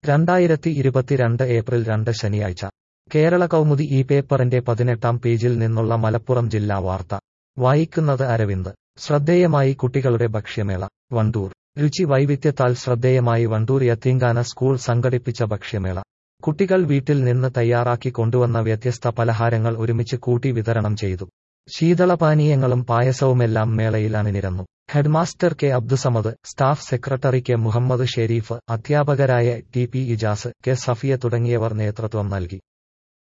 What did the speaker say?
രണ്ടായിരത്തി ഇരുപത്തിരണ്ട് ഏപ്രിൽ രണ്ട് ശനിയാഴ്ച കേരള കൗമുദി ഈ പേപ്പറിന്റെ പതിനെട്ടാം പേജിൽ നിന്നുള്ള മലപ്പുറം ജില്ലാ വാർത്ത വായിക്കുന്നത് അരവിന്ദ് ശ്രദ്ധേയമായി കുട്ടികളുടെ ഭക്ഷ്യമേള വണ്ടൂർ രുചി വൈവിധ്യത്താൽ ശ്രദ്ധേയമായി വണ്ടൂർ യത്തീങ്കാന സ്കൂൾ സംഘടിപ്പിച്ച ഭക്ഷ്യമേള കുട്ടികൾ വീട്ടിൽ നിന്ന് തയ്യാറാക്കി കൊണ്ടുവന്ന വ്യത്യസ്ത പലഹാരങ്ങൾ ഒരുമിച്ച് കൂട്ടി വിതരണം ചെയ്തു ശീതളപാനീയങ്ങളും പായസവുമെല്ലാം മേളയിൽ അണിനിരന്നു headmaster K Abdussamad staff secretary K Muhammad Sharif അധ്യാപകരായ T P Ijas K Safiya തുടങ്ങിയവർ നേതൃത്വം നൽകി